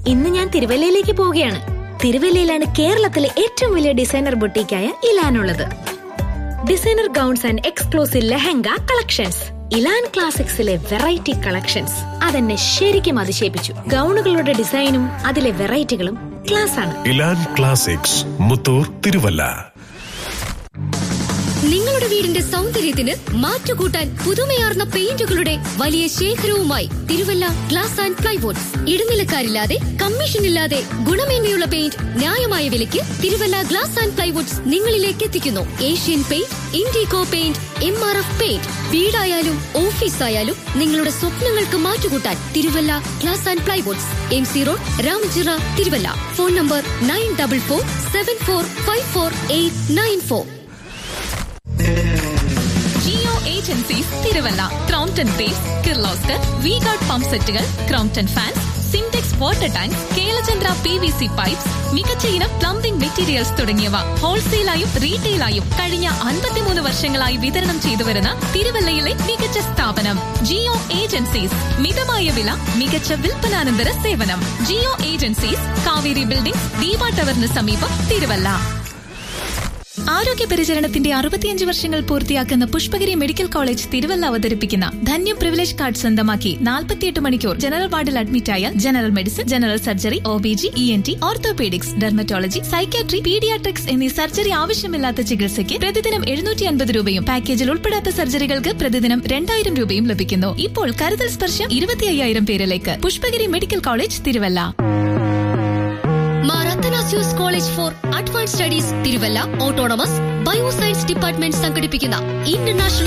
ഇന്ന് ഞാൻ തിരുവല്ലയിലേക്ക് പോവുകയാണ് തിരുവല്ലയിലാണ് കേരളത്തിലെ ഏറ്റവും വലിയ ഡിസൈനർ ബൊട്ടീക്കായ ഇലാനുള്ളത് designer gowns and exclusive lehenga collections Elan ക്ലാസിക്സിലെ വെറൈറ്റി കളക്ഷൻസ് അതെന്നെ ശരിക്കും അതിശയിപ്പിച്ചു ഗൗണുകളുടെ ഡിസൈനും അതിലെ വെറൈറ്റികളും ക്ലാസ് ആണ് ഇലാൻ ക്ലാസിക്സ് മുത്തൂർ തിരുവല്ല നിങ്ങളുടെ വീടിന്റെ സൗന്ദര്യത്തിന് മാറ്റുകൂട്ടാൻ പുതുമയാർന്ന പെയിന്റുകളുടെ വലിയ ശേഖരവുമായി തിരുവല്ല ഗ്ലാസ് ആൻഡ് പ്ലൈവുഡ്സ് ഇടനിലക്കാരില്ലാതെ കമ്മീഷനില്ലാതെ ഗുണമേന്മയുള്ള പെയിന്റ് ന്യായമായ വിലയ്ക്ക് തിരുവല്ല ഗ്ലാസ് ആൻഡ് പ്ലൈവുഡ്സ് നിങ്ങളിലേക്ക് എത്തിക്കുന്നു Asian paint Indigo paint M R F paint വീടായാലും ഓഫീസായാലും നിങ്ങളുടെ സ്വപ്നങ്ങൾക്ക് മാറ്റുകൂട്ടാൻ Thiruvalla glass and plywoods M C road Ramachira Thiruvalla phone number nine double four seven four five four eight nine four Jio agencies Thiruvalla Crompton ബേസ് Kirloskar V Guard pump സെറ്റുകൾ Crompton fans Sintex water tank Kelachandra P V C pipes മികച്ച ഇനം plumbing materials തുടങ്ങിയവ ഹോൾസെയിലായും റീറ്റെയിലായും കഴിഞ്ഞ അൻപത്തിമൂന്ന് വർഷങ്ങളായി വിതരണം ചെയ്തു വരുന്ന തിരുവല്ലയിലെ മികച്ച സ്ഥാപനം ജിയോ ഏജൻസീസ് മിതമായ വില മികച്ച വിൽപ്പനാനന്തര സേവനം Jio agencies Kaveri building Deepa ടവറിന് സമീപം തിരുവല്ല ആരോഗ്യ പരിചരണത്തിന്റെ അറുപത്തിയഞ്ച് വർഷങ്ങൾ പൂർത്തിയാക്കുന്ന പുഷ്പഗിരി മെഡിക്കൽ കോളേജ് തിരുവല്ല അവതരിപ്പിക്കുന്ന ധന്യം പ്രിവിലേജ് കാർഡ് സ്വന്തമാക്കി നാൽപ്പത്തിയെട്ട് മണിക്കൂർ ജനറൽ വാർഡിൽ അഡ്മിറ്റായ general medicine general surgery O B G E N T orthopaedics dermatology psychiatry paediatrics എന്നീ സർജറി ആവശ്യമില്ലാത്ത ചികിത്സയ്ക്ക് പ്രതിദിനം എഴുന്നൂറ്റി അൻപത് രൂപയും പാക്കേജിൽ ഉൾപ്പെടാത്ത സർജറികൾക്ക് പ്രതിദിനം രണ്ടായിരം രൂപയും ലഭിക്കുന്നു ഇപ്പോൾ കരുതൽ സ്പർശം ഇരുപത്തി അയ്യായിരം പേരിലേക്ക് Pushpagiri medical college Thiruvalla Marthanasius college for advance studies Thiruvalla autonomous bioscience department സംഘടിപ്പിക്കുന്ന ഇന്റർനാഷണൽ